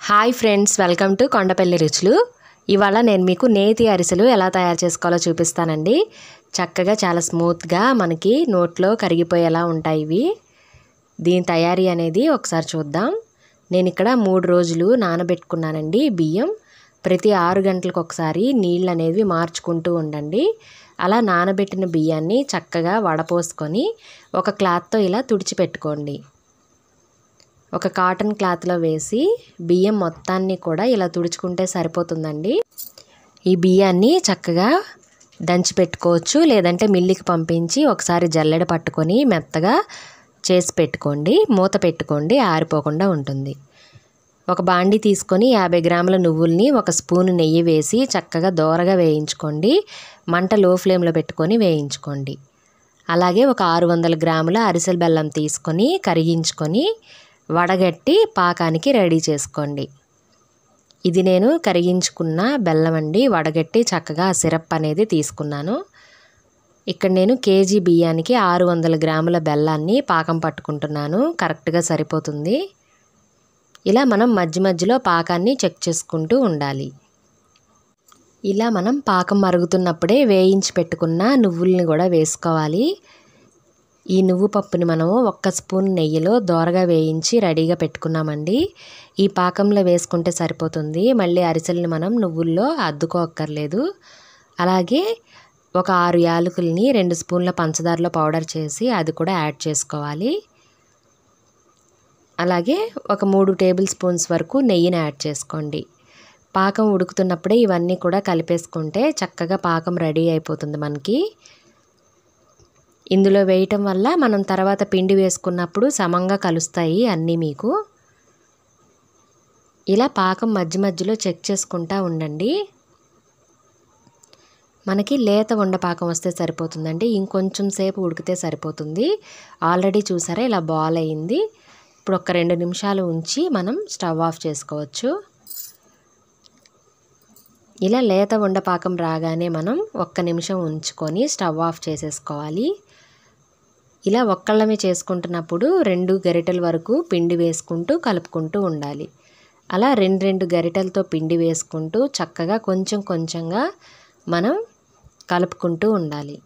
hi friends welcome to Kondapalli రుచులు ఇవాళ నేను మీకు నేతి అరిసెలు ఎలా తయారు చేసుకోవాలో చూపిస్తానండి చక్కగా చాలా స్మూత్గా మనకి నోట్లో కరిగిపోయేలా ఉంటాయి ఇవి దీని తయారీ అనేది ఒకసారి చూద్దాం నేను ఇక్కడ మూడు రోజులు నానబెట్టుకున్నానండి బియ్యం ప్రతి ఆరు గంటలకు ఒకసారి నీళ్ళు అనేవి మార్చుకుంటూ ఉండండి అలా నానబెట్టిన బియ్యాన్ని చక్కగా వడపోసుకొని ఒక క్లాత్తో ఇలా తుడిచిపెట్టుకోండి ఒక కాటన్ క్లాత్లో వేసి బియ్యం మొత్తాన్ని కూడా ఇలా తుడుచుకుంటే సరిపోతుందండి ఈ బియ్యాన్ని చక్కగా దంచి పెట్టుకోవచ్చు లేదంటే మిల్లికి పంపించి ఒకసారి జల్లెడ పట్టుకొని మెత్తగా చేసి పెట్టుకోండి మూత పెట్టుకోండి ఆరిపోకుండా ఉంటుంది ఒక బాండి తీసుకొని యాభై గ్రాముల నువ్వుల్ని ఒక స్పూన్ నెయ్యి వేసి చక్కగా దోరగా వేయించుకోండి మంట లో ఫ్లేమ్లో పెట్టుకొని వేయించుకోండి అలాగే ఒక ఆరు వందల గ్రాముల అరిసెల బెల్లం తీసుకొని కరిగించుకొని వడగట్టి పాకానికి రెడీ చేసుకోండి ఇది నేను కరిగించుకున్న బెల్లం అండి వడగట్టి చక్కగా సిరప్ అనేది తీసుకున్నాను ఇక్కడ నేను కేజీ బియ్యానికి ఆరు వందల గ్రాముల బెల్లాన్ని పాకం పట్టుకుంటున్నాను కరెక్ట్గా సరిపోతుంది ఇలా మనం మధ్య మధ్యలో పాకాన్ని చెక్ చేసుకుంటూ ఉండాలి ఇలా మనం పాకం మరుగుతున్నప్పుడే వేయించి పెట్టుకున్న నువ్వుల్ని కూడా వేసుకోవాలి ఈ నువ్వు పప్పుని మనము ఒక్క స్పూన్ నెయ్యిలో దోరగా వేయించి రెడీగా పెట్టుకున్నామండి ఈ పాకంలో వేసుకుంటే సరిపోతుంది మళ్ళీ అరిసెల్ని మనం నువ్వుల్లో అద్దుకోక్కర్లేదు అలాగే ఒక ఆరు యాలకుల్ని రెండు స్పూన్ల పంచదారలో పౌడర్ చేసి అది కూడా యాడ్ చేసుకోవాలి అలాగే ఒక మూడు టేబుల్ స్పూన్స్ వరకు నెయ్యిని యాడ్ చేసుకోండి పాకం ఉడుకుతున్నప్పుడే ఇవన్నీ కూడా కలిపేసుకుంటే చక్కగా పాకం రెడీ అయిపోతుంది మనకి ఇందులో వేయటం వల్ల మనం తర్వాత పిండి వేసుకున్నప్పుడు సమంగా కలుస్తాయి అన్నీ మీకు ఇలా పాకం మధ్య మధ్యలో చెక్ చేసుకుంటా ఉండండి మనకి లేత ఉండపాకం వస్తే సరిపోతుందండి ఇంకొంచెం సేపు ఉడికితే సరిపోతుంది ఆల్రెడీ చూసారా ఇలా బాల్ అయింది ఇప్పుడు ఒక రెండు నిమిషాలు ఉంచి మనం స్టవ్ ఆఫ్ చేసుకోవచ్చు ఇలా లేత ఉండపాకం రాగానే మనం ఒక్క నిమిషం ఉంచుకొని స్టవ్ ఆఫ్ చేసేసుకోవాలి ఇలా ఒక్కళ్ళమే చేసుకుంటున్నప్పుడు రెండు గరిటెల వరకు పిండి వేసుకుంటూ కలుపుకుంటూ ఉండాలి అలా రెండు రెండు గరిటెలతో పిండి వేసుకుంటూ చక్కగా కొంచెం కొంచెంగా మనం కలుపుకుంటూ ఉండాలి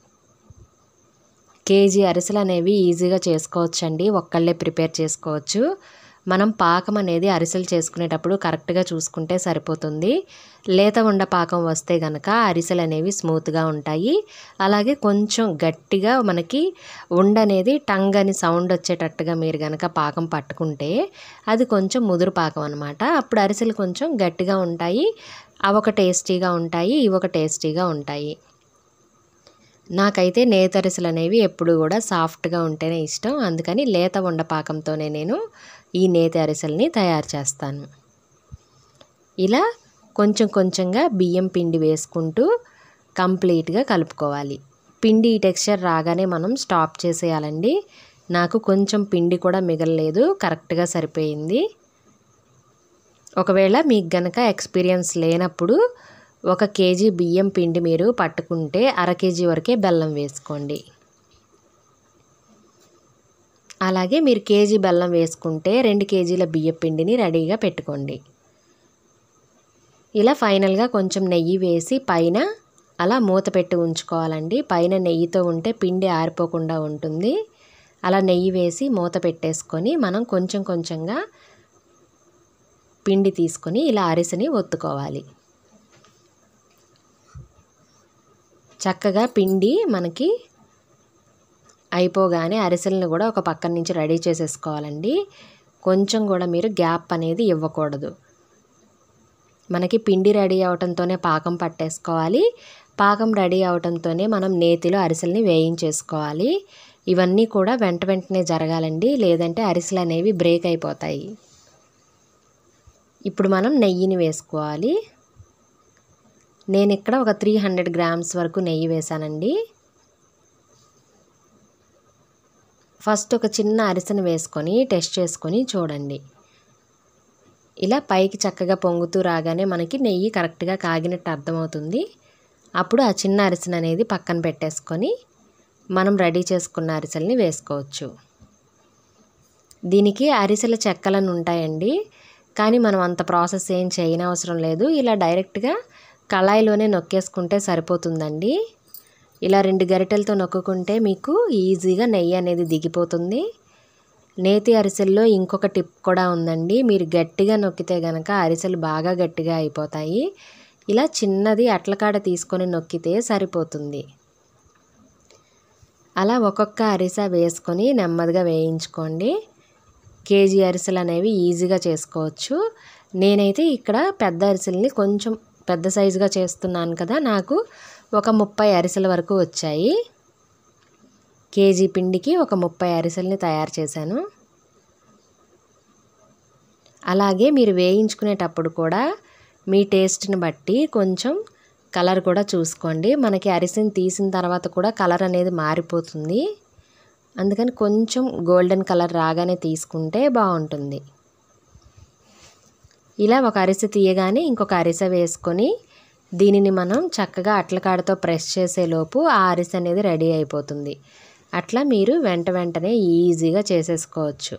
కేజీ అరిసెలు అనేవి ఈజీగా చేసుకోవచ్చండి ఒక్కళ్ళే ప్రిపేర్ చేసుకోవచ్చు మనం పాకం అనేది అరిసెలు చేసుకునేటప్పుడు కరెక్ట్గా చూసుకుంటే సరిపోతుంది లేత ఉండ పాకం వస్తే కనుక అరిసెలు అనేవి స్మూత్గా ఉంటాయి అలాగే కొంచెం గట్టిగా మనకి ఉండ అనేది టంగ్ అని సౌండ్ వచ్చేటట్టుగా మీరు కనుక పాకం పట్టుకుంటే అది కొంచెం ముదురు పాకం అనమాట అప్పుడు అరిసెలు కొంచెం గట్టిగా ఉంటాయి అవొక టేస్టీగా ఉంటాయి ఇవొక టేస్టీగా ఉంటాయి నాకైతే నేతరిసెలు అనేవి ఎప్పుడు కూడా సాఫ్ట్గా ఉంటేనే ఇష్టం అందుకని లేత ఉండ పాకంతోనే నేను ఈ నేతి అరిసెల్ని తయారు చేస్తాను ఇలా కొంచెం కొంచెంగా బియ్యం పిండి వేసుకుంటూ కంప్లీట్గా కలుపుకోవాలి పిండి ఈ టెక్స్చర్ రాగానే మనం స్టాప్ చేసేయాలండి నాకు కొంచెం పిండి కూడా మిగలలేదు కరెక్ట్గా సరిపోయింది ఒకవేళ మీకు గనక ఎక్స్పీరియన్స్ లేనప్పుడు ఒక కేజీ బియ్యం పిండి మీరు పట్టుకుంటే అర కేజీ వరకే బెల్లం వేసుకోండి అలాగే మీరు కేజీ బెల్లం వేసుకుంటే రెండు కేజీల బియ్యం పిండిని రెడీగా పెట్టుకోండి ఇలా ఫైనల్గా కొంచెం నెయ్యి వేసి పైన అలా మూత పెట్టి ఉంచుకోవాలండి పైన నెయ్యితో ఉంటే పిండి ఆరిపోకుండా ఉంటుంది అలా నెయ్యి వేసి మూత పెట్టేసుకొని మనం కొంచెం కొంచెంగా పిండి తీసుకొని ఇలా అరిసెని ఒత్తుకోవాలి చక్కగా పిండి మనకి అయిపోగానే అరిసెలను కూడా ఒక పక్కన నుంచి రెడీ చేసేసుకోవాలండి కొంచెం కూడా మీరు గ్యాప్ అనేది ఇవ్వకూడదు మనకి పిండి రెడీ అవటంతోనే పాకం పట్టేసుకోవాలి పాకం రెడీ అవటంతోనే మనం నేతిలో అరిసెల్ని వేయించేసుకోవాలి ఇవన్నీ కూడా వెంట వెంటనే జరగాలండి లేదంటే అరిసెలు అనేవి బ్రేక్ అయిపోతాయి ఇప్పుడు మనం నెయ్యిని వేసుకోవాలి నేను ఇక్కడ ఒక త్రీ హండ్రెడ్ గ్రామ్స్ వరకు నెయ్యి వేసానండి ఫస్ట్ ఒక చిన్న అరిసెను వేసుకొని టెస్ట్ చేసుకొని చూడండి ఇలా పైకి చక్కగా పొంగుతూ రాగానే మనకి నెయ్యి కరెక్ట్గా కాగినట్టు అర్థమవుతుంది అప్పుడు ఆ చిన్న అరిసెను అనేది పక్కన పెట్టేసుకొని మనం రెడీ చేసుకున్న అరిసెల్ని వేసుకోవచ్చు దీనికి అరిసెల చెక్కలను ఉంటాయండి కానీ మనం అంత ప్రాసెస్ ఏం చేయనవసరం లేదు ఇలా డైరెక్ట్గా కళాయిలోనే నొక్కేసుకుంటే సరిపోతుందండి ఇలా రెండు గరిటెలతో నొక్కుంటే మీకు ఈజీగా నెయ్యి అనేది దిగిపోతుంది నేతి అరిసెల్లో ఇంకొక టిప్ కూడా ఉందండి మీరు గట్టిగా నొక్కితే గనక అరిసెలు బాగా గట్టిగా అయిపోతాయి ఇలా చిన్నది అట్లకాడ తీసుకొని నొక్కితే సరిపోతుంది అలా ఒక్కొక్క అరిసె వేసుకొని నెమ్మదిగా వేయించుకోండి కేజీ అరిసెలు అనేవి ఈజీగా చేసుకోవచ్చు నేనైతే ఇక్కడ పెద్ద అరిసెల్ని కొంచెం పెద్ద సైజుగా చేస్తున్నాను కదా నాకు ఒక ముప్పై అరిసెల వరకు వచ్చాయి కేజీ పిండికి ఒక ముప్పై అరిసెల్ని తయారు చేశాను అలాగే మీరు వేయించుకునేటప్పుడు కూడా మీ టేస్ట్ని బట్టి కొంచెం కలర్ కూడా చూసుకోండి మనకి అరిసెని తీసిన తర్వాత కూడా కలర్ అనేది మారిపోతుంది అందుకని కొంచెం గోల్డెన్ కలర్ రాగానే తీసుకుంటే బాగుంటుంది ఇలా ఒక అరిసె తీయగానే ఇంకొక అరిసె వేసుకొని దీనిని మనం చక్కగా అట్లకాడతో ప్రెస్ చేసేలోపు ఆ అరిసె అనేది రెడీ అయిపోతుంది అట్లా మీరు వెంట వెంటనే ఈజీగా చేసేసుకోవచ్చు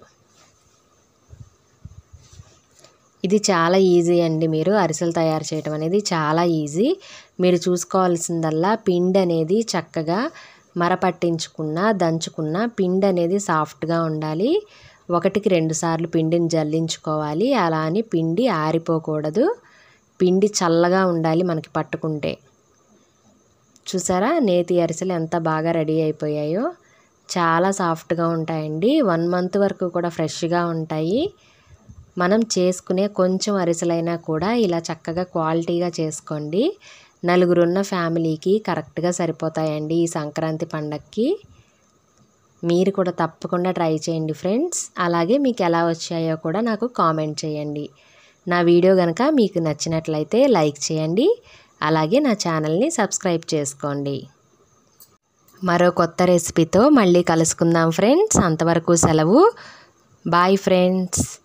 ఇది చాలా ఈజీ అండి మీరు అరిసెలు తయారు చేయడం అనేది చాలా ఈజీ మీరు చూసుకోవాల్సిందల్లా పిండి అనేది చక్కగా మరపట్టించుకున్న దంచుకున్న పిండి అనేది సాఫ్ట్గా ఉండాలి ఒకటికి రెండు సార్లు పిండిని జల్లించుకోవాలి అలా అని పిండి ఆరిపోకూడదు పిండి చల్లగా ఉండాలి మనకి పట్టుకుంటే చూసారా నేతి అరిసెలు ఎంత బాగా రెడీ అయిపోయాయో చాలా సాఫ్ట్గా ఉంటాయండి వన్ మంత్ వరకు కూడా ఫ్రెష్గా ఉంటాయి మనం చేసుకునే కొంచెం అరిసెలైనా కూడా ఇలా చక్కగా క్వాలిటీగా చేసుకోండి నలుగురున్న ఫ్యామిలీకి కరెక్ట్గా సరిపోతాయండి ఈ సంక్రాంతి పండక్కి మీరు కూడా తప్పకుండా ట్రై చేయండి ఫ్రెండ్స్ అలాగే మీకు ఎలా వచ్చాయో కూడా నాకు కామెంట్ చేయండి నా వీడియో కనుక మీకు నచ్చినట్లయితే లైక్ చేయండి అలాగే నా ఛానల్ని సబ్స్క్రైబ్ చేసుకోండి మరో కొత్త రెసిపీతో మళ్ళీ కలుసుకుందాం ఫ్రెండ్స్ అంతవరకు సెలవు బాయ్ ఫ్రెండ్స్